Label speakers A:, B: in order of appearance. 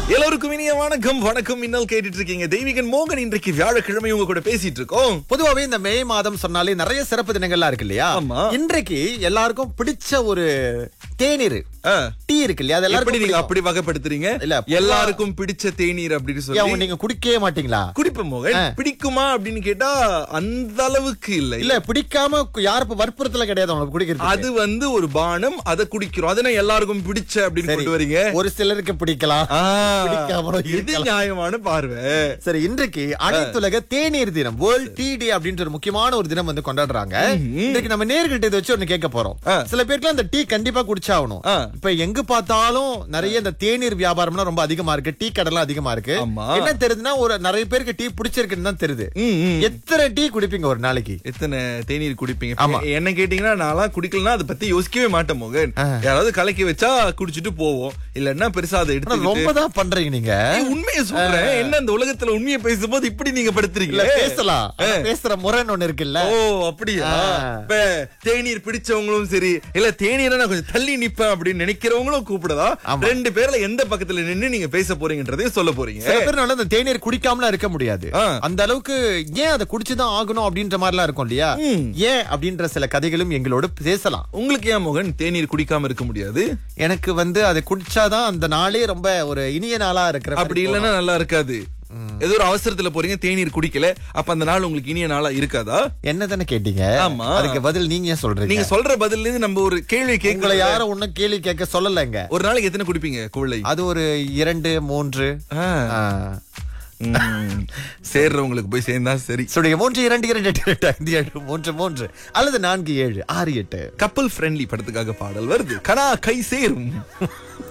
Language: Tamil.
A: எல்லோருக்கும் இனிய வணக்கம் வணக்கம் இன்னல் கேட்டுட்டு இருக்கீங்க தெய்வீகன் மோகன் இன்றைக்கு வியாழக்கிழமை உங்க கூட பேசிட்டு இருக்கோம்
B: பொதுவாவே இந்த மே மாதம் சொன்னாலே நிறைய சிறப்பு தினங்கள்லாம் இருக்கு இல்லையா
A: ஆமா.
B: இன்றைக்கு எல்லாருக்கும் பிடிச்ச ஒரு தேநீர்
A: ஆ.
B: டீ இருக்கு இல்லையா அது
A: எப்படி
B: எல்லாருக்கும்
A: நீங்க
B: பிடிக்கும்.
A: அப்படி வகைப்படுத்துறீங்க
B: இல்ல, பொதுவா-
A: எல்லாருக்கும் பிடிச்ச தேநீர் அப்படின்னு
B: ஏன்,
A: சொல்லி
B: அவங்க நீங்க குடிக்கவே மாட்டீங்களா
A: குடிப்பேன் மோகன்
B: ஆ.
A: பிடிக்குமா அப்படின்னு கேட்டா அந்த அளவுக்கு இல்ல
B: இல்ல பிடிக்காம யாரும் வற்புறுத்தல கிடையாது உங்களுக்கு குடிக்கிறது
A: அது வந்து ஒரு பானம் அதை குடிக்கிறோம் அதனை எல்லாருக்கும் பிடிச்ச அப்படின்னு கொண்டு வரீங்க
B: ஒரு சிலருக்கு பிடிக்கலாம்
A: ஆ,
B: பிடிக்காமலும்
A: இது
B: இருக்கலாம்.
A: நியாயமான பார்வை
B: சரி இன்றைக்கு அனைத்துலக தேநீர் தினம் வேர்ல்ட் டீ டே அப்படின்ற ஒரு முக்கியமான ஒரு தினம் வந்து கொண்டாடுறாங்க இன்றைக்கு நம்ம நேர்கிட்ட இதை வச்சு ஒண்ணு கேட்க போறோம்
A: ஆ.
B: சில பேருக்கு அந்த டீ கண்டிப்பா குடிச்சாகணும்
A: ஆ.
B: இப்ப எங்க பார்த்தாலும் நிறைய இந்த தேநீர் வியாபாரம்லாம் ரொம்ப அதிகமா இருக்கு டீ கடைலாம் அதிகமா இருக்கு
A: ஆமா.
B: என்ன தெரியுதுன்னா ஒரு நிறைய பேருக்கு டீ பிடிச்சிருக்குன்னு தான் தெரியுது
A: ம், ம்.
B: எத்தனை டீ குடிப்பீங்க ஒரு நாளைக்கு
A: எத்தனை தேநீர் குடிப்பீங்க
B: ஆமா.
A: இப்ப என்ன கேட்டீங்கன்னா நான்லாம் குடிக்கலன்னா அதை பத்தி யோசிக்கவே மாட்டேன் மோகன் யாராவது கலக்கி வச்சா குடிச்சிட்டு போவோம் இல்லன்னா பெருசா அதை
B: ஆனா
A: எடுத்து
B: ரொம்ப தான் பண்றீங்க நீங்க
A: உண்மையை சொல்றேன் என்ன இந்த உலகத்துல உண்மையை பேசும்போது இப்படி நீங்க
B: இல்ல
A: படுத்துறீங்களே
B: பேசலாம் ஆனா பேசுற முறைன்னு ஒண்ணு இருக்குல்ல
A: ஓ அப்படியா
B: ஆ.
A: இப்ப தேநீர் பிடிச்சவங்களும் சரி இல்ல தேநீரை நான் கொஞ்சம் தள்ளி நிப்பேன் அப்படின்னு நினைக்கிறவங்களும் கூப்பிடலாம்
B: ஆமா.
A: ரெண்டு பேர்ல எந்த பக்கத்துல நின்னு நீங்க பேச போறீங்கன்றதையும் சொல்ல போறீங்க
B: சில பேர் அந்த தேநீர் குடிக்காமலாம் இருக்க முடியாது
A: ஆ.
B: அந்த அளவுக்கு ஏன் அதை குடிச்சுதான் ஆகணும் அப்படின்ற மாதிரிலாம் இருக்கும் இல்லையா
A: ம்.
B: ஏன் அப்படின்ற சில கதைகளும் எங்களோட பேசலாம்
A: உங்களுக்கு ஏன் மோகன் தேநீர் குடிக்காம இருக்க முடியாது
B: எனக்கு வந்து அதை குடிச்சாதான் அந்த நாளே ரொம்ப ஒரு இனிய நாளா இருக்கிற மாதிரி
A: அப்படி இல்லைன்னா நல்லா இருக்காது ஏதோ ஒரு அவசரத்துல போறீங்க தேநீர் குடிக்கல அப்ப அந்த நாள் உங்களுக்கு இனிய நாளா இருக்காதா
B: தோணும். என்னதானே கேட்டீங்க
A: ஆமா.
B: அதுக்கு பதில் நீங்க ஏன் சொல்றீங்க
A: நீங்க சொல்ற பதில்ல இருந்து நம்ம ஒரு கேள்வி
B: உங்களை
A: கேட்கல
B: யாரும் ஒண்ணும் கேள்வி கேட்க சொல்லலைங்க
A: ஒரு நாளைக்கு எத்தனை குடிப்பீங்க குவளை
B: அது ஒரு இரண்டு மூன்று
A: ஆ.
B: ஆ.
A: ம். சேர்றவங்களுக்கு போய் சேர்ந்தா சரி
B: சுடைய மூன்று இரண்டு இரண்டு எட்டு எட்டு ஐந்து ஏழு மூன்று மூன்று அல்லது நான்கு ஏழு ஆறு எட்டு
A: கப்பல் ஃப்ரெண்ட்லி படத்துக்காக பாடல் வருது கனா கை சேரும்